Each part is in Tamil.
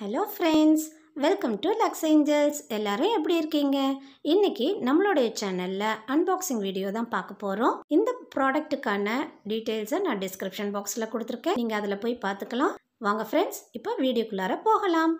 hello friends welcome to Lux Angels எல்லாரும் எப்படி இருக்கீங்க இன்னைக்கு நம்மளுடைய சேனலில் அன்பாக்சிங் வீடியோ தான் பார்க்க போகிறோம் இந்த ப்ராடக்ட்டுக்கான டீட்டெயில்ஸை நான் டிஸ்கிரிப்ஷன் பாக்ஸில் கொடுத்துருக்கேன் நீங்கள் அதில் போய் பார்த்துக்கலாம் வாங்க ஃப்ரெண்ட்ஸ் இப்போ வீடியோக்குள்ளார போகலாம்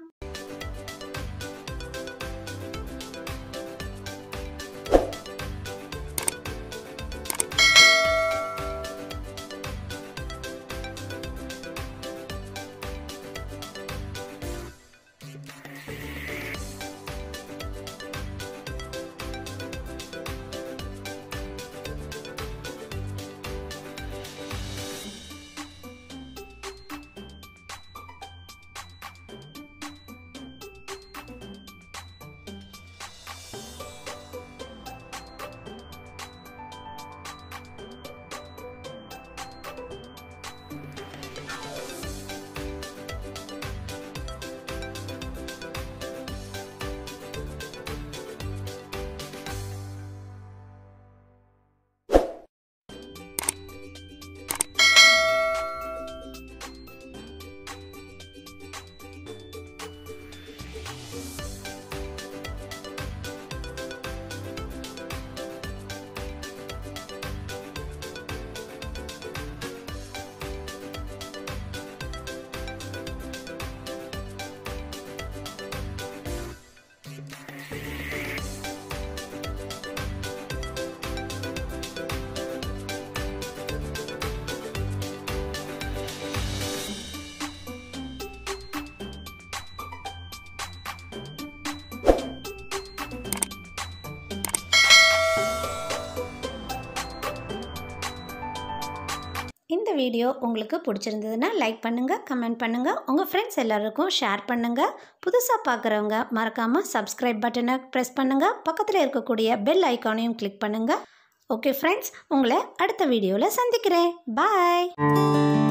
இந்த வீடியோ உங்களுக்கு பிடிச்சிருந்ததுன்னா லைக் பண்ணுங்கள் கமெண்ட் பண்ணுங்கள் உங்கள் ஃப்ரெண்ட்ஸ் எல்லாருக்கும் ஷேர் பண்ணுங்கள் புதுசாக பார்க்குறவங்க மறக்காமல் சப்ஸ்கிரைப் பட்டனை ப்ரெஸ் பண்ணுங்கள் பக்கத்தில் இருக்கக்கூடிய பெல் ஐக்கானையும் கிளிக் பண்ணுங்கள் ஓகே ஃப்ரெண்ட்ஸ் உங்களை அடுத்த வீடியோவில் சந்திக்கிறேன் பாய்